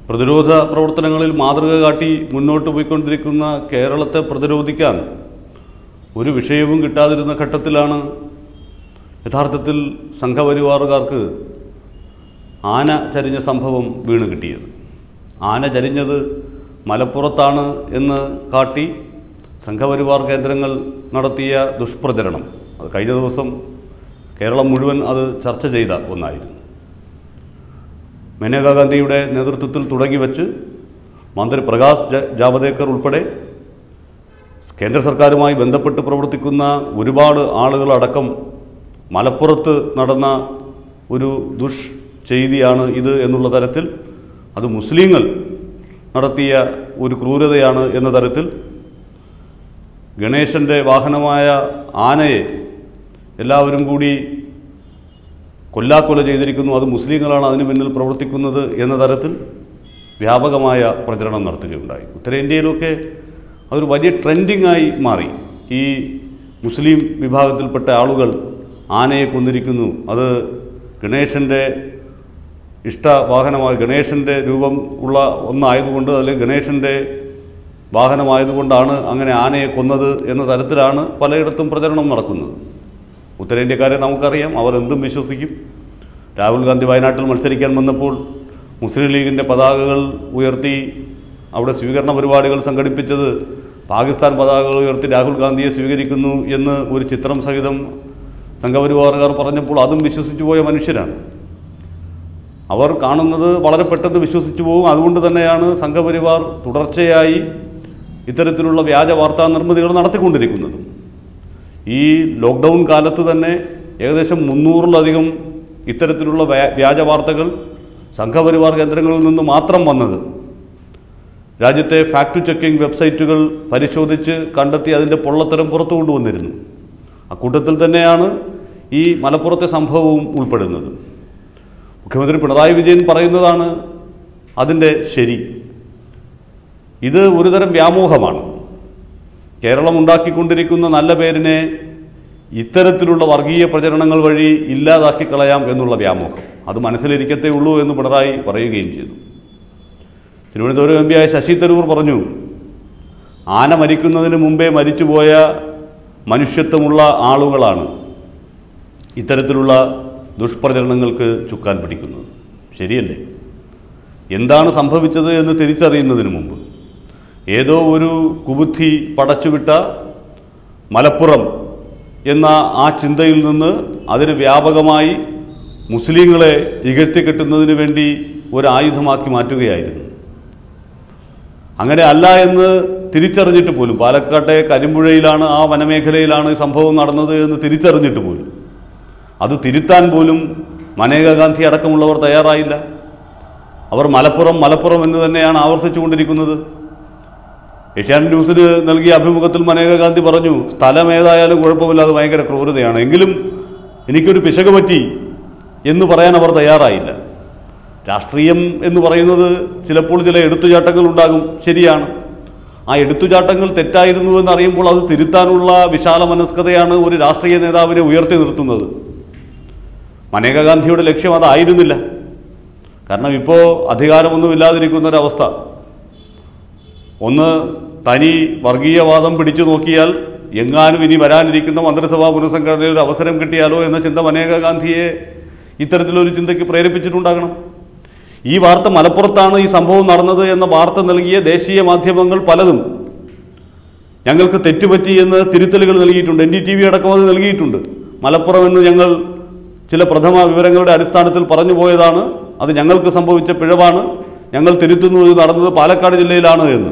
പ്രതിരോധ പ്രവർത്തനങ്ങളിൽ മാതൃക കാട്ടി മുന്നോട്ട് പോയിക്കൊണ്ടിരിക്കുന്ന കേരളത്തെ പ്രതിരോധിക്കാൻ ഒരു വിഷയവും കിട്ടാതിരുന്ന ഘട്ടത്തിലാണ് യഥാർത്ഥത്തിൽ സംഘപരിവാറുകാർക്ക് ആന ചരിഞ്ഞ സംഭവം വീണ് കിട്ടിയത് ആന ചരിഞ്ഞത് മലപ്പുറത്താണ് എന്ന് കാട്ടി സംഘപരിവാർ കേന്ദ്രങ്ങൾ നടത്തിയ ദുഷ്പ്രചരണം അത് കഴിഞ്ഞ ദിവസം കേരളം മുഴുവൻ അത് ചർച്ച ചെയ്ത ഒന്നായിരുന്നു മേനകാ ഗാന്ധിയുടെ നേതൃത്വത്തിൽ തുടങ്ങിവെച്ച് മന്ത്രി പ്രകാശ് ജ- ജാവദേക്കർ ഉൾപ്പെടെ കേന്ദ്ര സർക്കാരുമായി ബന്ധപ്പെട്ട് പ്രവർത്തിക്കുന്ന ഒരുപാട് ആളുകളടക്കം മലപ്പുറത്ത് നടന്ന ഒരു ദുഷ് ചെയ്തിയാണ് ഇത് എന്നുള്ള തരത്തിൽ അത് മുസ്ലിങ്ങൾ നടത്തിയ ഒരു ക്രൂരതയാണ് എന്ന തരത്തിൽ ഗണേശൻ്റെ വാഹനമായ ആനയെ എല്ലാവരും കൂടി കൊല്ലാക്കൊല ചെയ്തിരിക്കുന്നു അത് മുസ്ലിങ്ങളാണ് അതിന് പിന്നിൽ പ്രവർത്തിക്കുന്നത് എന്ന തരത്തിൽ വ്യാപകമായ പ്രചരണം നടത്തുകയുണ്ടായി ഉത്തരേന്ത്യയിലൊക്കെ അതൊരു വലിയ ട്രെൻഡിങ് ആയി മാറി ഈ മുസ്ലിം വിഭാഗത്തിൽപ്പെട്ട ആളുകൾ ആനയെ കൊന്നിരിക്കുന്നു അത് ഗണേശൻ്റെ ഇഷ്ട വാഹനമായ ഗണേശൻ്റെ രൂപം ഉള്ള ഒന്നായതുകൊണ്ട് അതിൽ ഗണേശൻ്റെ വാഹനമായതുകൊണ്ടാണ് അങ്ങനെ ആനയെ കൊന്നത് എന്ന തരത്തിലാണ് പലയിടത്തും പ്രചരണം നടക്കുന്നത് ഉത്തരേന്ത്യക്കാരെ നമുക്കറിയാം അവർ എന്തും വിശ്വസിക്കും രാഹുൽ ഗാന്ധി വയനാട്ടിൽ മത്സരിക്കാൻ വന്നപ്പോൾ മുസ്ലിം ലീഗിൻ്റെ പതാകകൾ ഉയർത്തി അവിടെ സ്വീകരണ പരിപാടികൾ സംഘടിപ്പിച്ചത് പാകിസ്ഥാൻ പതാകകൾ ഉയർത്തി രാഹുൽ ഗാന്ധിയെ സ്വീകരിക്കുന്നു എന്ന് ഒരു ചിത്രം സഹിതം സംഘപരിവാറുകാർ പറഞ്ഞപ്പോൾ അതും വിശ്വസിച്ചു പോയ മനുഷ്യരാണ് അവർ കാണുന്നത് വളരെ പെട്ടെന്ന് വിശ്വസിച്ചു പോകും അതുകൊണ്ട് തന്നെയാണ് സംഘപരിവാർ തുടർച്ചയായി ഇത്തരത്തിലുള്ള വ്യാജ വാർത്താ നിർമ്മിതികൾ നടത്തിക്കൊണ്ടിരിക്കുന്നത് ഈ ലോക്ക്ഡൗൺ കാലത്ത് തന്നെ ഏകദേശം മുന്നൂറിലധികം ഇത്തരത്തിലുള്ള വ്യാ- വ്യാജ വാർത്തകൾ സംഘപരിവാർ കേന്ദ്രങ്ങളിൽ നിന്ന് മാത്രം വന്നത് രാജ്യത്തെ ഫാക്ട് ചെക്കിംഗ് വെബ്സൈറ്റുകൾ പരിശോധിച്ച് കണ്ടെത്തി അതിൻ്റെ പൊള്ളത്തരം പുറത്തു കൊണ്ടുവന്നിരുന്നു അക്കൂട്ടത്തിൽ തന്നെയാണ് ഈ മലപ്പുറത്തെ സംഭവവും ഉൾപ്പെടുന്നത് മുഖ്യമന്ത്രി പിണറായി വിജയൻ പറയുന്നതാണ് അതിൻ്റെ ശരി ഇത് ഒരുതരം വ്യാമോഹമാണ് കേരളം ഉണ്ടാക്കിക്കൊണ്ടിരിക്കുന്ന നല്ല പേരിനെ ഇത്തരത്തിലുള്ള വർഗീയ പ്രചരണങ്ങൾ വഴി ഇല്ലാതാക്കി കളയാം എന്നുള്ള വ്യാമോഹം അത് മനസ്സിലിരിക്കത്തേ ഉള്ളൂ എന്ന് പിണറായി പറയുകയും ചെയ്തു തിരുവനന്തപുരം എം പിയായ ശശി തരൂർ പറഞ്ഞു ആന മരിക്കുന്നതിന് മുമ്പേ മരിച്ചുപോയ മനുഷ്യത്വമുള്ള ആളുകളാണ് ഇത്തരത്തിലുള്ള ദുഷ്പ്രചരണങ്ങൾക്ക് ചുക്കാൻ പിടിക്കുന്നത് ശരിയല്ലേ എന്താണ് സംഭവിച്ചത് എന്ന് തിരിച്ചറിയുന്നതിന് മുമ്പ് ഏതോ ഒരു കുബുദ്ധി പടച്ചുവിട്ട മലപ്പുറം എന്ന ആ ചിന്തയിൽ നിന്ന് അതിന് വ്യാപകമായി മുസ്ലിങ്ങളെ ഇകഴ്ത്തിക്കെട്ടുന്നതിന് വേണ്ടി ഒരു ആയുധമാക്കി മാറ്റുകയായിരുന്നു അങ്ങനെ അല്ല എന്ന് തിരിച്ചറിഞ്ഞിട്ട് പോലും പാലക്കാട്ടെ കരിമ്പുഴയിലാണ് ആ വനമേഖലയിലാണ് ഈ സംഭവം നടന്നത് എന്ന് തിരിച്ചറിഞ്ഞിട്ട് പോലും അത് തിരുത്താൻ പോലും മനേക ഗാന്ധി അടക്കമുള്ളവർ തയ്യാറായില്ല അവർ മലപ്പുറം മലപ്പുറം എന്ന് തന്നെയാണ് ആവർത്തിച്ചുകൊണ്ടിരിക്കുന്നത് ഏഷ്യാനെറ്റ് ന്യൂസിന് നൽകിയ അഭിമുഖത്തിൽ മനേക ഗാന്ധി പറഞ്ഞു സ്ഥലം ഏതായാലും കുഴപ്പമില്ല അത് ഭയങ്കര ക്രൂരതയാണ് എങ്കിലും എനിക്കൊരു പിശക് പറ്റി എന്ന് പറയാൻ അവർ തയ്യാറായില്ല രാഷ്ട്രീയം എന്ന് പറയുന്നത് ചിലപ്പോൾ ചില എടുത്തുചാട്ടങ്ങൾ ഉണ്ടാകും ശരിയാണ് ആ എടുത്തുചാട്ടങ്ങൾ തെറ്റായിരുന്നു എന്നറിയുമ്പോൾ അത് തിരുത്താനുള്ള വിശാല മനസ്കതയാണ് ഒരു രാഷ്ട്രീയ നേതാവിനെ ഉയർത്തി നിർത്തുന്നത് മനേക ഗാന്ധിയുടെ ലക്ഷ്യം അതായിരുന്നില്ല കാരണം ഇപ്പോൾ അധികാരമൊന്നുമില്ലാതിരിക്കുന്ന ഒരവസ്ഥ ഒന്ന് തനി വർഗീയവാദം പിടിച്ചു നോക്കിയാൽ എങ്ങാനും ഇനി വരാനിരിക്കുന്ന മന്ത്രിസഭാ പുനഃസംഘടനയിൽ ഒരു അവസരം കിട്ടിയാലോ എന്ന ചിന്ത മനേക ഗാന്ധിയെ ഇത്തരത്തിലൊരു ചിന്തയ്ക്ക് പ്രേരിപ്പിച്ചിട്ടുണ്ടാകണം ഈ വാർത്ത മലപ്പുറത്താണ് ഈ സംഭവം നടന്നത് എന്ന വാർത്ത നൽകിയ ദേശീയ മാധ്യമങ്ങൾ പലതും ഞങ്ങൾക്ക് തെറ്റുപറ്റി എന്ന് തിരുത്തലുകൾ നൽകിയിട്ടുണ്ട് എൻ ഡി ടി വി അടക്കം അത് നൽകിയിട്ടുണ്ട് മലപ്പുറം എന്ന് ഞങ്ങൾ ചില പ്രഥമ വിവരങ്ങളുടെ അടിസ്ഥാനത്തിൽ പറഞ്ഞു പോയതാണ് അത് ഞങ്ങൾക്ക് സംഭവിച്ച പിഴവാണ് ഞങ്ങൾ തിരുത്തുന്നു ഇത് നടന്നത് പാലക്കാട് ജില്ലയിലാണ് എന്ന്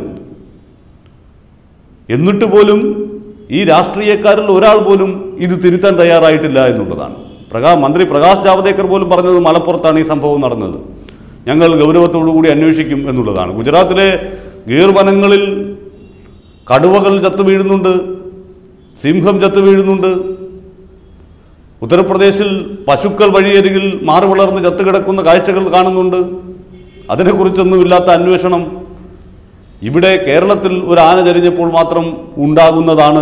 എന്നിട്ട് പോലും ഈ രാഷ്ട്രീയക്കാരിൽ ഒരാൾ പോലും ഇത് തിരുത്താൻ തയ്യാറായിട്ടില്ല എന്നുള്ളതാണ് പ്രകാ മന്ത്രി പ്രകാശ് ജാവദേക്കർ പോലും പറഞ്ഞത് മലപ്പുറത്താണ് ഈ സംഭവം നടന്നത് ഞങ്ങൾ ഗൗരവത്തോടു കൂടി അന്വേഷിക്കും എന്നുള്ളതാണ് ഗുജറാത്തിലെ ഗീർ വനങ്ങളിൽ കടുവകൾ ചത്തു വീഴുന്നുണ്ട് സിംഹം ചത്തു വീഴുന്നുണ്ട് ഉത്തർപ്രദേശിൽ പശുക്കൾ വഴിയരികിൽ മാറി വളർന്ന് ചത്തുകിടക്കുന്ന കാഴ്ചകൾ കാണുന്നുണ്ട് അതിനെക്കുറിച്ചൊന്നുമില്ലാത്ത അന്വേഷണം ഇവിടെ കേരളത്തിൽ ഒരു ആന ചരിഞ്ഞപ്പോൾ മാത്രം ഉണ്ടാകുന്നതാണ്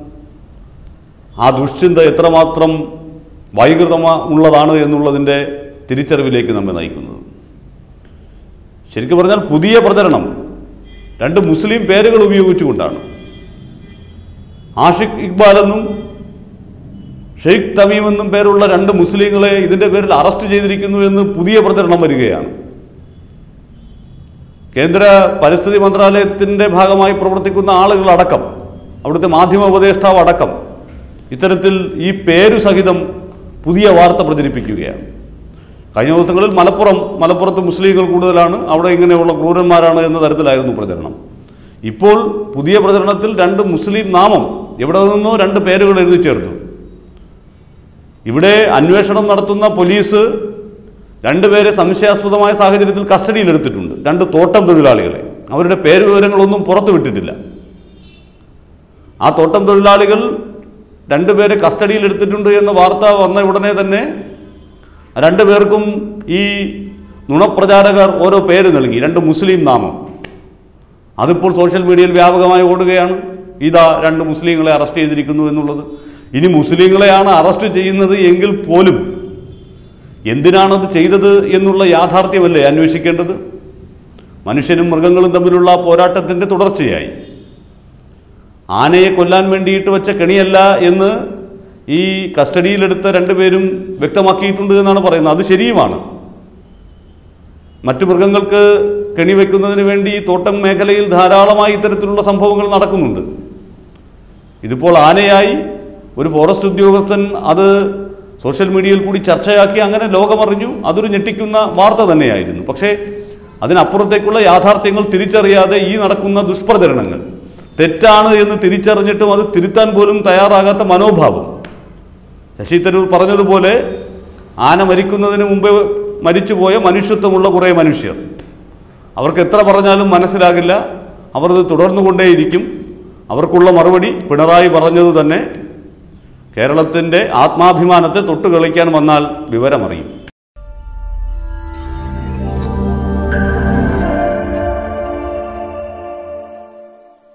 ആ ദുശ്ചിന്ത എത്രമാത്രം വൈകൃതമ ഉള്ളതാണ് എന്നുള്ളതിൻ്റെ തിരിച്ചറിവിലേക്ക് നമ്മെ നയിക്കുന്നത് ശരിക്കും പറഞ്ഞാൽ പുതിയ പ്രചരണം രണ്ട് മുസ്ലിം പേരുകൾ ഉപയോഗിച്ചുകൊണ്ടാണ് ആഷിഖ് ഇക്ബാൽ എന്നും ഷെയ്ഖ് തമീം എന്നും പേരുള്ള രണ്ട് മുസ്ലിങ്ങളെ ഇതിന്റെ പേരിൽ അറസ്റ്റ് ചെയ്തിരിക്കുന്നു എന്ന് പുതിയ പ്രചരണം വരികയാണ് കേന്ദ്ര പരിസ്ഥിതി മന്ത്രാലയത്തിന്റെ ഭാഗമായി പ്രവർത്തിക്കുന്ന ആളുകളടക്കം അവിടുത്തെ മാധ്യമ ഉപദേഷ്ടാവ് അടക്കം ഇത്തരത്തിൽ ഈ പേരു സഹിതം പുതിയ വാർത്ത പ്രചരിപ്പിക്കുകയാണ് കഴിഞ്ഞ ദിവസങ്ങളിൽ മലപ്പുറം മലപ്പുറത്ത് മുസ്ലിങ്ങൾ കൂടുതലാണ് അവിടെ ഇങ്ങനെയുള്ള ക്രൂരന്മാരാണ് എന്ന തരത്തിലായിരുന്നു പ്രചരണം ഇപ്പോൾ പുതിയ പ്രചരണത്തിൽ രണ്ട് മുസ്ലിം നാമം എവിടെ നിന്നോ രണ്ട് പേരുകൾ എഴുതി ചേർത്തു ഇവിടെ അന്വേഷണം നടത്തുന്ന പോലീസ് രണ്ടുപേരെ സംശയാസ്പദമായ സാഹചര്യത്തിൽ കസ്റ്റഡിയിലെടുത്തിട്ടുണ്ട് രണ്ട് തോട്ടം തൊഴിലാളികളെ അവരുടെ പേര് വിവരങ്ങളൊന്നും പുറത്തു വിട്ടിട്ടില്ല ആ തോട്ടം തൊഴിലാളികൾ രണ്ടുപേരെ കസ്റ്റഡിയിലെടുത്തിട്ടുണ്ട് എന്ന വാർത്ത വന്ന ഉടനെ തന്നെ രണ്ടുപേർക്കും ഈ നുണപ്രചാരകർ ഓരോ പേര് നൽകി രണ്ട് മുസ്ലിം നാമം അതിപ്പോൾ സോഷ്യൽ മീഡിയയിൽ വ്യാപകമായി ഓടുകയാണ് ഇതാ രണ്ട് മുസ്ലിങ്ങളെ അറസ്റ്റ് ചെയ്തിരിക്കുന്നു എന്നുള്ളത് ഇനി മുസ്ലിങ്ങളെയാണ് അറസ്റ്റ് ചെയ്യുന്നത് എങ്കിൽ പോലും എന്തിനാണത് ചെയ്തത് എന്നുള്ള യാഥാർത്ഥ്യമല്ലേ അന്വേഷിക്കേണ്ടത് മനുഷ്യനും മൃഗങ്ങളും തമ്മിലുള്ള പോരാട്ടത്തിൻ്റെ തുടർച്ചയായി ആനയെ കൊല്ലാൻ വേണ്ടിയിട്ട് വെച്ച കെണിയല്ല എന്ന് ഈ കസ്റ്റഡിയിലെടുത്ത രണ്ടുപേരും വ്യക്തമാക്കിയിട്ടുണ്ട് എന്നാണ് പറയുന്നത് അത് ശരിയുമാണ് മറ്റു മൃഗങ്ങൾക്ക് കെണി വെക്കുന്നതിന് വേണ്ടി ഈ തോട്ടം മേഖലയിൽ ധാരാളമായി ഇത്തരത്തിലുള്ള സംഭവങ്ങൾ നടക്കുന്നുണ്ട് ഇതിപ്പോൾ ആനയായി ഒരു ഫോറസ്റ്റ് ഉദ്യോഗസ്ഥൻ അത് സോഷ്യൽ മീഡിയയിൽ കൂടി ചർച്ചയാക്കി അങ്ങനെ ലോകമറിഞ്ഞു അതൊരു ഞെട്ടിക്കുന്ന വാർത്ത തന്നെയായിരുന്നു പക്ഷേ അതിനപ്പുറത്തേക്കുള്ള യാഥാർത്ഥ്യങ്ങൾ തിരിച്ചറിയാതെ ഈ നടക്കുന്ന ദുഷ്പ്രചരണങ്ങൾ തെറ്റാണ് എന്ന് തിരിച്ചറിഞ്ഞിട്ടും അത് തിരുത്താൻ പോലും തയ്യാറാകാത്ത മനോഭാവം ശശി തരൂർ പറഞ്ഞതുപോലെ ആന മരിക്കുന്നതിന് മുമ്പേ മരിച്ചുപോയ മനുഷ്യത്വമുള്ള കുറേ മനുഷ്യർ അവർക്ക് എത്ര പറഞ്ഞാലും മനസ്സിലാകില്ല അവർ ഇത് തുടർന്നുകൊണ്ടേയിരിക്കും അവർക്കുള്ള മറുപടി പിണറായി പറഞ്ഞത് തന്നെ കേരളത്തിൻ്റെ ആത്മാഭിമാനത്തെ തൊട്ടുകളിക്കാൻ വന്നാൽ വിവരമറിയും